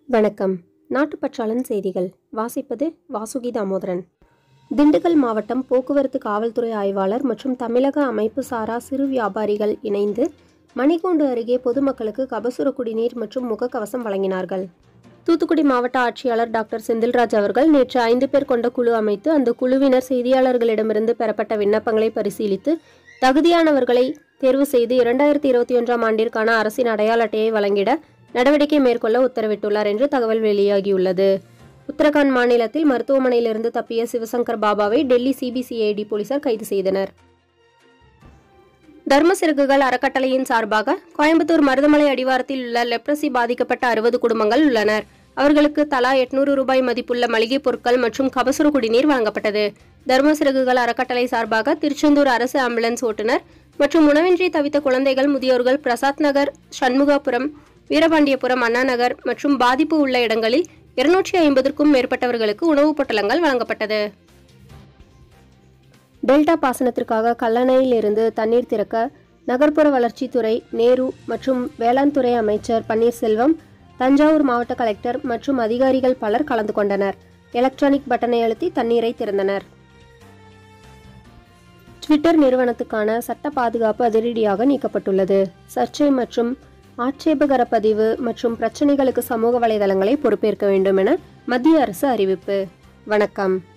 வணக்கம் நாட்டுப்பற்றாளன் செய்திகள் வாசிப்பது வாசுகி தாமோதரன் திண்டுக்கல் மாவட்டம் போக்குவரத்து காவல்துறை ஆய்வாளர் மற்றும் தமிழக அமைப்பு சாரா சிறு வியாபாரிகள் இணைந்து மணிக்கூண்டு அருகே பொதுமக்களுக்கு கபசுர குடிநீர் மற்றும் முகக்கவசம் வழங்கினார்கள் தூத்துக்குடி மாவட்ட ஆட்சியாளர் டாக்டர் செந்தில்ராஜ் அவர்கள் நேற்று ஐந்து பேர் கொண்ட குழு அமைத்து அந்த குழுவினர் செய்தியாளர்களிடமிருந்து பெறப்பட்ட விண்ணப்பங்களை பரிசீலித்து தகுதியானவர்களை தேர்வு செய்து இரண்டாயிரத்தி இருபத்தி ஒன்றாம் ஆண்டிற்கான அரசின் அடையாள அட்டையை வழங்கிட நடவடிக்கை மேற்கொள்ள உத்தரவிட்டுள்ளார் என்று தகவல் வெளியாகியுள்ளது உத்தரகாண்ட் மாநிலத்தில் மருத்துவமனையிலிருந்து தப்பிய சிவசங்கர் பாபாவை டெல்லி சிபிசிஐடி போலீசார் கைது செய்தனர் தர்ம சிறகுகள் அறக்கட்டளையின் சார்பாக கோயம்புத்தூர் மருதமலை அடிவாரத்தில் உள்ள லெப்ரசி பாதிக்கப்பட்ட அறுபது குடும்பங்கள் உள்ளனர் அவர்களுக்கு தலா எட்நூறு ரூபாய் மதிப்புள்ள மளிகைப் பொருட்கள் மற்றும் கபசுர குடிநீர் வழங்கப்பட்டது தர்ம சிறகுகள் அறக்கட்டளை சார்பாக திருச்செந்தூர் அரசு ஆம்புலன்ஸ் ஓட்டுநர் மற்றும் உணவின்றி தவித்த குழந்தைகள் முதியோர்கள் பிரசாத் நகர் சண்முகாபுரம் வீரபாண்டியபுரம் அண்ணா நகர் மற்றும் பாதிப்பு உள்ள இடங்களில் இருநூற்றி ஐம்பதற்கும் மேற்பட்டவர்களுக்கு உணவுப் பொட்டலங்கள் வழங்கப்பட்டது டெல்டா பாசனத்திற்காக கல்லணையில் இருந்து தண்ணீர் திறக்க நகர்ப்புற வளர்ச்சித்துறை நேரு மற்றும் வேளாண் துறை அமைச்சர் பன்னீர்செல்வம் தஞ்சாவூர் மாவட்ட கலெக்டர் மற்றும் அதிகாரிகள் பலர் கலந்து கொண்டனர் எலக்ட்ரானிக் பட்டனை அழுத்தி தண்ணீரை திறந்தனர் ட்விட்டர் நிறுவனத்துக்கான சட்ட பாதுகாப்பு அதிரடியாக நீக்கப்பட்டுள்ளது சர்ச்சை மற்றும் ஆட்சேபகர பதிவு மற்றும் பிரச்சனைகளுக்கு சமூக வலைதளங்களை பொறுப்பேற்க வேண்டும் என மத்திய அரசு அறிவிப்பு வணக்கம்